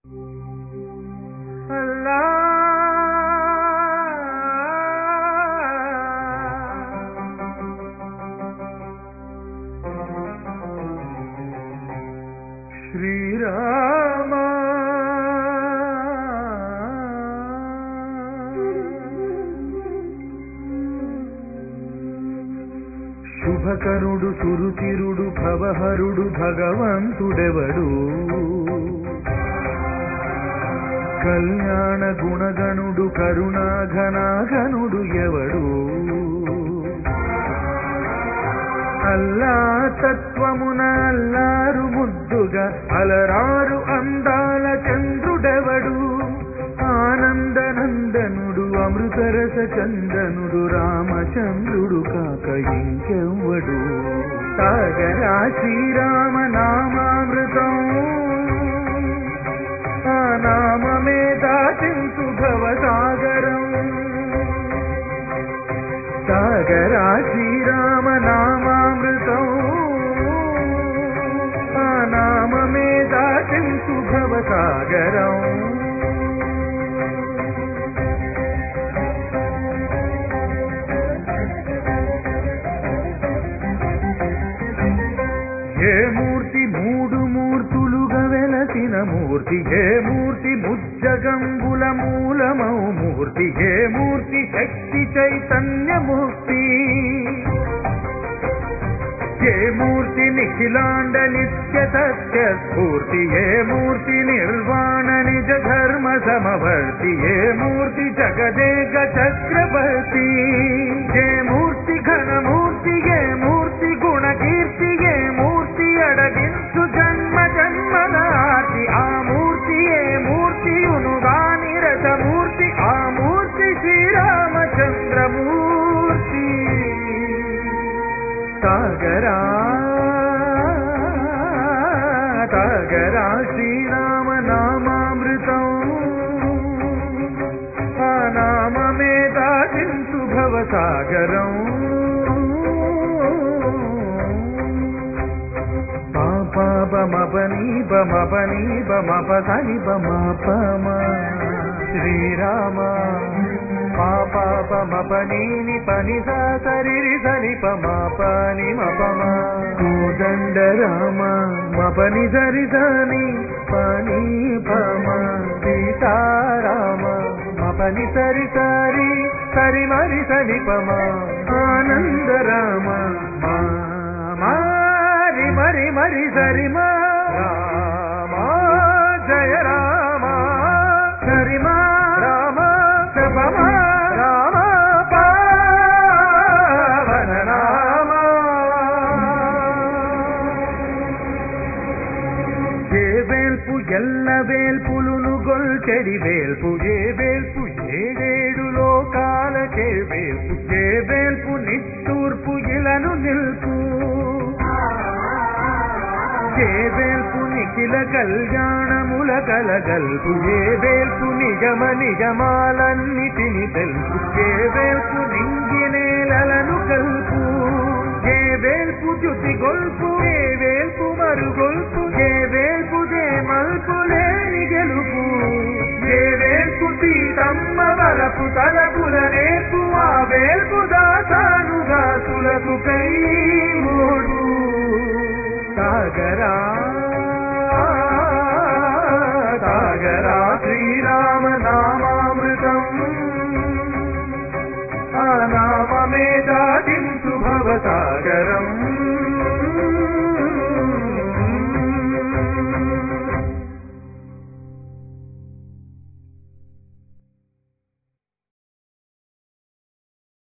అల్లా శ్రీరామ శుభకరుడు సురుచిరుడు భవహరుడు భగవంతుడెవడు కళ్యాణ గుణగణుడు కరుణాఘనాఘనుడు ఎవడు అల్లా తత్వమున అల్లారు ముద్దుగా అలరారు అందాల చంద్రుడెవడు ఆనందనందనుడు అమృతరస చందనుడు రామచంద్రుడు కాక ఇంకెవ్వడు సాగరా శ్రీరామ నామామృతం ఆ నామమే దాటించు భవసాగరం సాగరా శ్రీరామ నామామృతం ఆ నామమే దాటించు భవసాగరం ఏ మూర్తి మూడు మూర్తులుగా వెలసిన మూర్తి ఏ మూర్తి ముజ్జగంబుల మూలమౌ మూర్తి ఏ మూర్తి శక్తి చైతన్యమూర్తి ఏ మూర్తి నిఖిలాండ నిత్య సత్య స్ఫూర్తి ఏ మూర్తి నిర్వాణ నిజ ధర్మ సమవర్తి ఏ మూర్తి జగదేక చక్రవర్తి ఏ మూర్తి ఘనమూర్తి ఏ మూర్తి గుణకీర్తి ఏ మూర్తి అడగించు జన్మ జన్మల ఆర్తి ఆ మూర్తి ఏ మూర్తి ఉనుగా నిరతమూర్తి ఆ మూర్తి శ్రీరామచంద్రమూర్తి సాగరా సాగరా శ్రీరామ నామామృతం ఆ నామమే దాటించు భవసాగరం పాపమపని బమపని బమపసని బమపమ శ్రీరామ పాపమపనీని పని సరిరి సని పమాపని మపమ కోదండ రామ మపని సరి సని పని పమ సీతారామ మపని సరి సరి సరి మరి సని పమ ఆనంద రామ మా మారి మరి మరి సరి మా రామ జయ రామ సరి మా రామ శపమ రామ పావన రామ ఏ వేల్పు ఎల్ల వేల్పులును గొల్చెడి వేల్పు ఏ వేల్పు ఏడేడు లోకాలకే వేల్పు ఏ వేల్పు నిట్టూర్పు ఇలను నిల్పు ఏ వేల్పు నిఖిల కళ్యాణముల కలగల్పు ఏ వేల్పు నిగమ నిగమాలన్నిటిని తెలుపు ఏ వేల్పు నింగి నేలలను కల్పు ఏ వేల్పు జ్యుతి గొల్పు ఏ వేల్పు మరుగొల్పు ఏ వేల్పు దే మల్పు లేని గెలుపు ఏ వేల్పు సీతమ్మ వలపు తలపుల నేర్పు ఆ వేల్పు దాసానుగా తులకు కై మూడు సాగరా సాగరా శ్రీరా